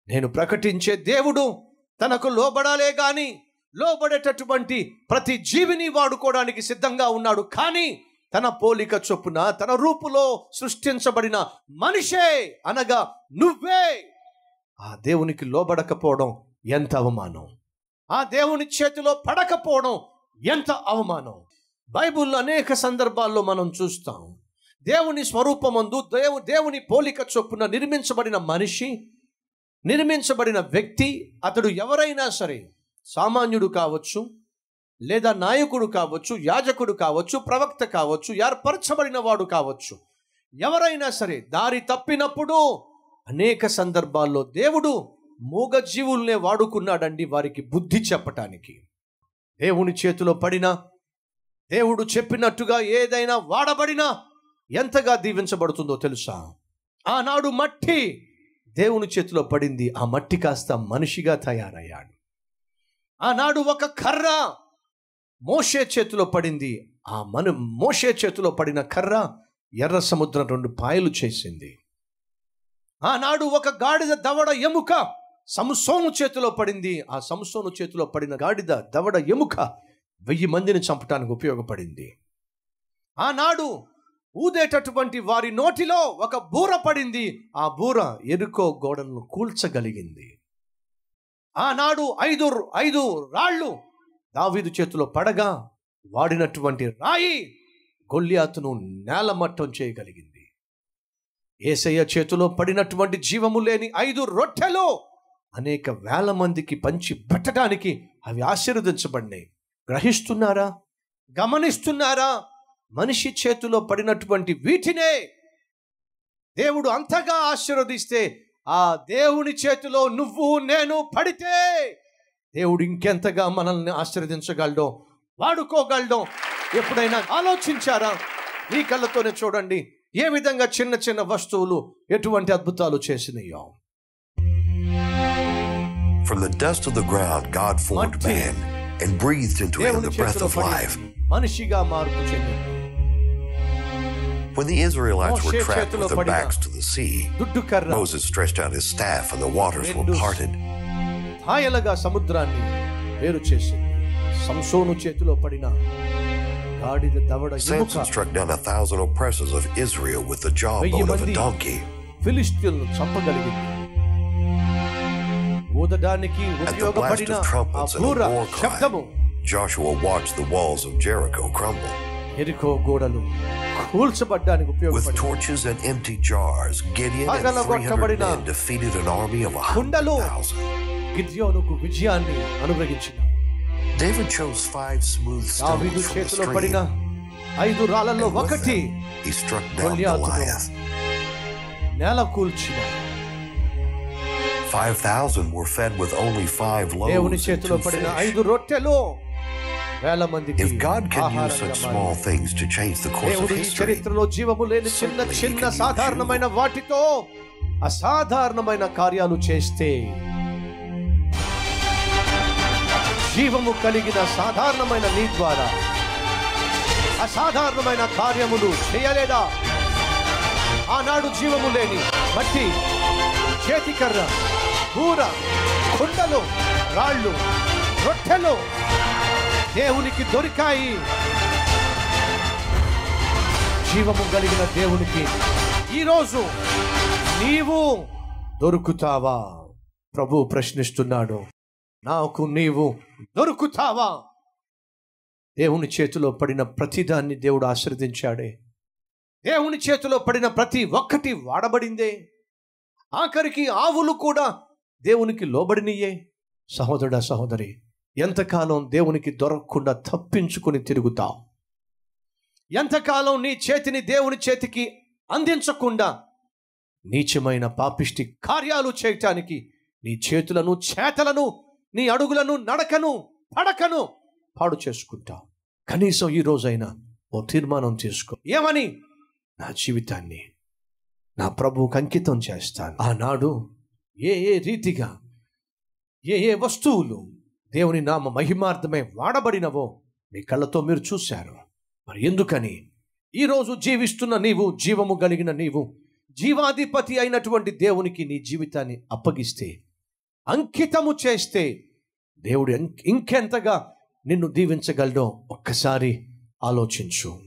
నేను ప్రకటించే దేవుడు తనకు లోబడాలే గాని లోబడేటటువంటి ప్రతి జీవిని వాడుకోవడానికి సిద్ధంగా ఉన్నాడు కానీ తన పోలిక చొప్పున తన రూపులో సృష్టించబడిన మనిషే అనగా నువ్వే ఆ దేవునికి లోబడకపోవడం ఎంత అవమానం ఆ దేవుని చేతిలో పడకపోవడం ఎంత అవమానం బైబిల్లో అనేక సందర్భాల్లో మనం చూస్తాం దేవుని స్వరూపమందు దేవు దేవుని పోలిక చొప్పున నిర్మించబడిన మనిషి నిర్మించబడిన వ్యక్తి అతడు ఎవరైనా సరే సామాన్యుడు కావచ్చు లేదా నాయకుడు కావచ్చు యాజకుడు కావచ్చు ప్రవక్త కావచ్చు ఏర్పరచబడిన వాడు కావచ్చు ఎవరైనా సరే దారి తప్పినప్పుడు అనేక సందర్భాల్లో దేవుడు మూగజీవుల్నే వాడుకున్నాడండి వారికి బుద్ధి చెప్పటానికి దేవుని చేతిలో పడిన దేవుడు చెప్పినట్టుగా ఏదైనా వాడబడినా ఎంతగా దీవించబడుతుందో తెలుసా ఆనాడు మట్టి దేవుని చేతిలో పడింది ఆ మట్టి కాస్త మనిషిగా తయారయ్యాడు ఆనాడు ఒక కర్ర మోషే చేతిలో పడింది ఆ మను మోషే చేతిలో పడిన కర్ర ఎర్ర సముద్రం రెండు పాయలు చేసింది ఆనాడు ఒక గాడిద దవడ ఎముక సంసోను చేతిలో పడింది ఆ సంసోను చేతిలో పడిన గాడిద దవడ ఎముక వెయ్యి మందిని చంపటానికి ఉపయోగపడింది ఆనాడు ఊదేటటువంటి వారి నోటిలో ఒక బూర పడింది ఆ బూర ఎరుకో గోడలను కూల్చగలిగింది ఆనాడు ఐదు ఐదు రాళ్ళు దావీదు చేతిలో పడగా వాడినటువంటి రాయి గొల్లియాతును నేలమట్టం చేయగలిగింది ఏసయ్య చేతిలో పడినటువంటి జీవము లేని ఐదు రొట్టెలు అనేక వేల మందికి పంచి పెట్టడానికి అవి ఆశీర్వదించబడినాయి గ్రహిస్తున్నారా గమనిస్తున్నారా మనిషి చేతిలో పడినటువంటి వీటినే దేవుడు అంతగా ఆశీర్వదిస్తే ఆ దేవుని చేతిలో నువ్వు నేను పడితే దేవుడు ఇంకెంతగా మనల్ని ఆశీర్వదించగలడో వాడుకోగలడో ఎప్పుడైనా ఆలోచించారా మీ కళ్ళతోనే చూడండి ఏ విధంగా చిన్న చిన్న వస్తువులు ఎటువంటి అద్భుతాలు చేసినాయో From the dust of the ground, God formed Matti. man and breathed into him దేవుని the breath చేతిలో of పడి life. మనిషిగా మార్పు చెందింది When the Israelites were Moshe trapped చేతిలో with their పడిన backs to the sea, దుడ్డు కర్ర Moses stretched out his staff and the waters were రెండు parted. హాయలుగా సముద్రాన్ని వేరు చేసింది సంసోను చేతిలో పడిన గాడిద దవడ Samson ఎముక struck down a thousand oppressors of Israel with the వెయ్యి jawbone of a మంది donkey. ఫిలిస్తీన్లు చంపగలిగింది ఊదడానికి At the blast ఉపయోగపడిన of ఆ trumpets and బూర a war శబ్దము cry, Joshua watched the walls of Jericho crumble. ఎరికో గోడలు కూల్చబడ్డానికి With ఉపయోగపడి torches and empty jars, Gideon and 300 పగలగొట్టబడిన men defeated an army of a కుండలు 100,000. గిద్యోనుకు విజయాన్ని అనుగ్రహించిన David chose five smooth దావీదు stones from the చేతిలో పడిన stream. ఐదు రాళ్లలో And with ఒకటి them, he struck down గొల్లియాతును Goliath. నేల కూల్చిన 5,000 were fed with only five దేవుని loaves and చేతిలో two పడిన fish. ఐదు రొట్టెలు వేల మందికి If God can use ఆహారంగా such మారింది. small things to change the course of దేవుడు ఈ history, చరిత్రలో జీవము లేని చిన్న Certainly he చిన్న can use సాధారణమైన వాటితో అసాధారణమైన కార్యాలు చేస్తే జీవము కలిగిన సాధారణమైన నీ ద్వారా అసాధారణమైన కార్యములు చేయలేదా ఆనాడు జీవము లేని మట్టి చేతికర్ర బూర కుండలు రాళ్ళు రొట్టెలు దేవునికి దొరికాయి జీవము కలిగిన దేవునికి ఈరోజు నీవు దొరుకుతావా ప్రభు ప్రశ్నిస్తున్నాడు నాకు నీవు దొరుకుతావా దేవుని చేతిలో పడిన ప్రతిదాన్ని దేవుడు ఆశ్రదించాడే దేవుని చేతిలో పడిన ప్రతి ఒక్కటి వాడబడిందే ఆఖరికి ఆవులు కూడా దేవునికి లోబడినయే సహోదరుడా సహోదరి ఎంతకాలం దేవునికి దొరకకుండా తప్పించుకుని తిరుగుతావు ఎంతకాలం నీ చేతిని దేవుని చేతికి అందించకుండా నీచమైన పాపిష్టి కార్యాలు చేయటానికి నీ చేతులను చేతలను నీ అడుగులను నడకను పడకను పాడు చేసుకుంటావు కనీసం ఈ రోజైనా ఓ తీర్మానం చేసుకో ఏమని నా జీవితాన్ని నా ప్రభువుకు అంకితం చేస్తాను ఆనాడు ఏ ఏ రీతిగా ఏ ఏ వస్తువులు దేవుని నామ మహిమార్థమై వాడబడినవో మీ కళ్ళతో మీరు చూశారు మరి ఎందుకని ఈరోజు జీవిస్తున్న నీవు జీవము కలిగిన నీవు జీవాధిపతి అయినటువంటి దేవునికి నీ జీవితాన్ని అప్పగిస్తే అంకితము చేస్తే దేవుడు ఇంకెంతగా నిన్ను దీవించగలడో ఒక్కసారి ఆలోచించు